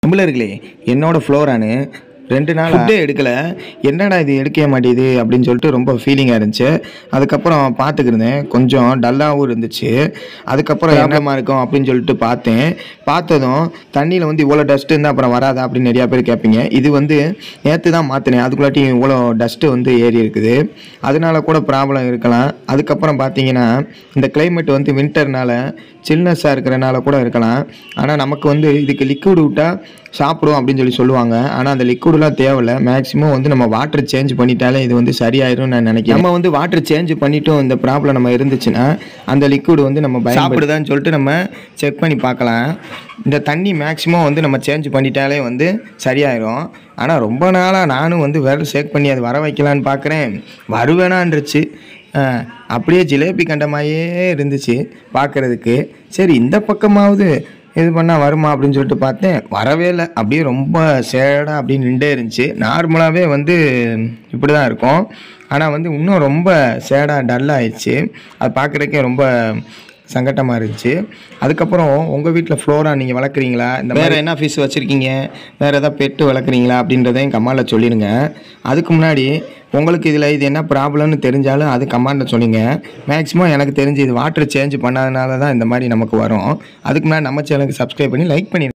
நம்மளர்களே என்னோட ஃப்ளோரானு ரெண்டு நாள் ஃபுட்டே எடுக்கல என்னடா இது எடுக்கவே மாட்டேது அப்படின்னு சொல்லிட்டு ரொம்ப ஃபீலிங்காக இருந்துச்சு அதுக்கப்புறம் பார்த்துக்கிருந்தேன் கொஞ்சம் டல்லாகவும் இருந்துச்சு அதுக்கப்புறம் என்னமா இருக்கும் அப்படின்னு சொல்லிட்டு பார்த்தேன் பார்த்ததும் தண்ணியில் வந்து இவ்வளோ டஸ்ட் இருந்தால் அப்புறம் வராதா அப்படின்னு நிறையா பேர் கேட்பீங்க இது வந்து நேற்று தான் மாற்றினேன் அதுக்குள்ளாட்டி இவ்வளோ டஸ்ட்டு வந்து ஏறி இருக்குது அதனால கூட ப்ராப்ளம் இருக்கலாம் அதுக்கப்புறம் பார்த்தீங்கன்னா இந்த climate வந்து வின்டர்னால சில்னஸாக இருக்கிறனால கூட இருக்கலாம் ஆனால் நமக்கு வந்து இதுக்கு லிக்விட் விட்டால் சாப்பிடும் அப்படின்னு சொல்லி சொல்லுவாங்க ஆனால் அந்த லிக்விடெலாம் தேவையில்ல மேக்ஸிமம் வந்து நம்ம வாட்டர் சேஞ்ச் பண்ணிட்டாலே இது வந்து சரியாயிரும் நான் நினைக்கிறேன் நம்ம வந்து வாட்டர் சேஞ்ச் பண்ணிட்டும் இந்த ப்ராப்ளம் நம்ம இருந்துச்சுன்னா அந்த லிக்விட் வந்து நம்ம சாப்பிடுதான்னு சொல்லிட்டு நம்ம செக் பண்ணி பார்க்கலாம் இந்த தண்ணி மேக்ஸிமம் வந்து நம்ம சேஞ்ச் பண்ணிட்டாலே வந்து சரியாயிரும் ஆனால் ரொம்ப நாளாக நானும் வந்து விரல் ஷேக் பண்ணி அது வர வைக்கலான்னு பார்க்குறேன் வருவேனான்றுச்சு அஹ், அப்படியே ஜிலேபி கண்டமாயே இருந்துச்சு பார்க்குறதுக்கு சரி இந்த பக்கமாவது இது பண்ணால் வருமா அப்படின்னு சொல்லிட்டு பார்த்தேன் வரவே இல்லை அப்படியே ரொம்ப சேடாக அப்படி நின்றே இருந்துச்சு நார்மலாகவே வந்து இப்படி தான் இருக்கும் ஆனால் வந்து இன்னும் ரொம்ப சேடாக டல்லாகிடுச்சு அது பார்க்குறதுக்கே ரொம்ப சங்கட்டமாக இருந்துச்சு அதுக்கப்புறம் உங்கள் வீட்டில் ஃப்ளோரா நீங்கள் வளர்க்குறீங்களா இந்த வேறு என்ன ஃபிஷ் வச்சுருக்கீங்க வேறு எதாவது பெட்டு வளர்க்குறீங்களா அப்படின்றதையும் கமாலில் சொல்லிடுங்க அதுக்கு முன்னாடி உங்களுக்கு இதில் இது என்ன ப்ராப்ளம்னு தெரிஞ்சாலும் அது கமாண்டில் சொல்லுங்க மேக்ஸிமம் எனக்கு தெரிஞ்சு இது வாட்டர் சேஞ்ச் பண்ணாதனால தான் இந்த மாதிரி நமக்கு வரும் அதுக்கு முன்னாடி நம்ம சேனலுக்கு சப்ஸ்கிரைப் பண்ணி லைக் பண்ணி